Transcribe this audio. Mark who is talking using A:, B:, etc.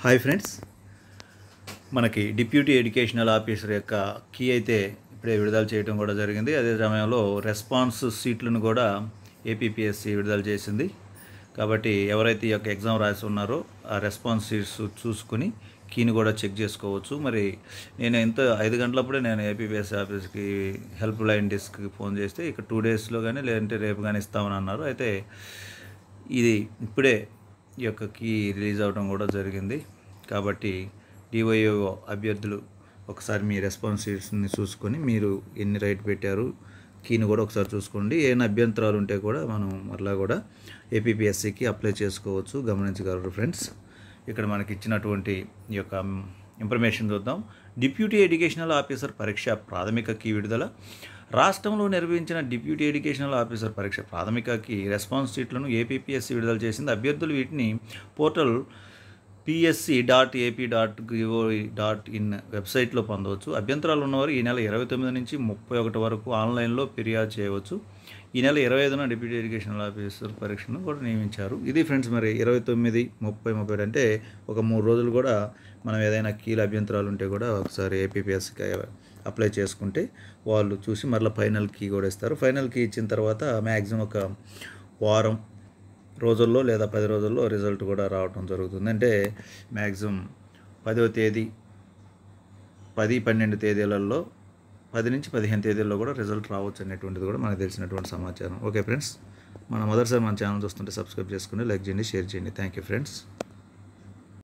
A: hi friends మనకి deputy educational officer యొక్క key అయితే ఇప్పుడే విడుదల చేయడం కూడా జరిగింది అదే సమయంలో రెస్పాన్స్ సీట్లను కూడా ఏపీపీఎస్సి విడుదల చేసింది కాబట్టి ఎవరైతే ఈ యొక్క ఎగ్జామ్ రాసి ఉన్నారో ఆ రెస్పాన్స్ సీట్స్ చూసుకుని కీని కూడా చెక్ చేసుకోవచ్చు మరి నేను ఎంత ఐదు గంటలప్పుడే నేను ఏపీపీఎస్సీ ఆఫీస్కి హెల్ప్ లైన్ డెస్క్కి ఫోన్ చేస్తే ఇక టూ డేస్లో కానీ లేదంటే రేపు కానీ ఇస్తామని అన్నారు అయితే ఇది ఇప్పుడే ఈ యొక్క కీ రిలీజ్ అవ్వడం కూడా జరిగింది కాబట్టి డివైఓ అభ్యర్థులు ఒకసారి మీ రెస్పాన్సిబిలిటీని చూసుకొని మీరు ఎన్ని రైట్ పెట్టారు కీని కూడా ఒకసారి చూసుకోండి ఏమైనా అభ్యంతరాలు ఉంటే కూడా మనం మరలా కూడా ఏపీపీఎస్సికి అప్లై చేసుకోవచ్చు గమనించగలరు ఫ్రెండ్స్ ఇక్కడ మనకి ఇచ్చినటువంటి ఈ యొక్క ఇన్ఫర్మేషన్ చూద్దాం డిప్యూటీ ఎడ్యుకేషనల్ ఆఫీసర్ పరీక్ష ప్రాథమిక కీ విడుదల రాష్ట్రంలో నిర్వహించిన డిప్యూటీ ఎడ్యుకేషనల్ ఆఫీసర్ పరీక్ష ప్రాథమికకి రెస్పాన్స్ షీట్లను ఏపీపీఎస్సీ విడుదల చేసింది అభ్యర్థులు వీటిని portal PSC dot AP dot gov dot in వెబ్సైట్లో పొందవచ్చు అభ్యంతరాలు ఉన్నవారు ఈ నెల ఇరవై తొమ్మిది నుంచి ముప్పై ఒకటి వరకు ఆన్లైన్లో ఫిర్యాదు చేయవచ్చు ఈ నెల ఇరవై ఐదున డిప్యూటీ ఎడ్యుకేషనల్ ఆఫీసర్ పరీక్షను కూడా నియమించారు ఇది ఫ్రెండ్స్ మరి ఇరవై తొమ్మిది ముప్పై ముప్పై అంటే ఒక మూడు రోజులు కూడా మనం ఏదైనా కీల అభ్యంతరాలు ఉంటే కూడా ఒకసారి ఏపీపీఎస్కి అప్లై చేసుకుంటే వాళ్ళు చూసి మరలా ఫైనల్ కీ కూడా ఇస్తారు ఫైనల్ కీ ఇచ్చిన తర్వాత మ్యాక్సిమం ఒక వారం రోజుల్లో లేదా పది రోజుల్లో రిజల్ట్ కూడా రావడం జరుగుతుంది అంటే మ్యాక్సిమం పదవ తేదీ పది పన్నెండు తేదీలలో పది నుంచి పదిహేను తేదీల్లో కూడా రిజల్ట్ రావచ్చు అనేటువంటిది కూడా మనకు తెలిసినటువంటి సమాచారం ఓకే ఫ్రెండ్స్ మన మొదటిసారి మన ఛానల్ చూస్తుంటే సబ్స్క్రైబ్ చేసుకుని లైక్ చేయండి షేర్ చేయండి థ్యాంక్ యూ ఫ్రెండ్స్